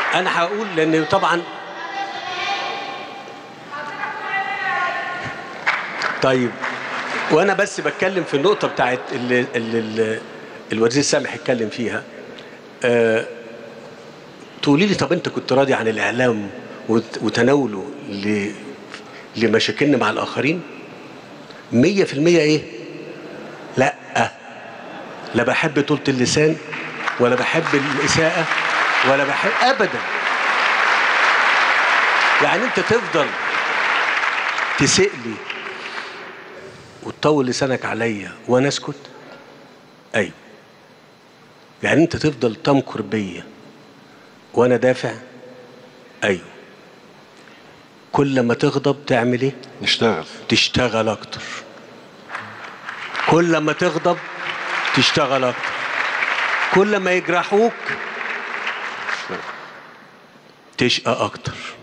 انا هقول لان طبعا طيب وانا بس بتكلم في النقطه بتاعت اللي, اللي, اللي الوزير سامح اتكلم فيها أه تقولي لي طب انت كنت راضي عن الاعلام وت- وتناوله ل- لمشاكلنا مع الاخرين مية في المية ايه لا لا بحب طولة اللسان ولا بحب الإساءة ولا بحب أبدا يعني أنت تفضل تسيء لي وتطول لسانك عليا وأنا أسكت أيوه يعني أنت تفضل تمكر بيا وأنا دافع أيوه كل ما تغضب تعمل إيه؟ نشتغل تشتغل أكتر كل ما تغضب تشتغل أكتر كل ما يجرحوك تشقى أكتر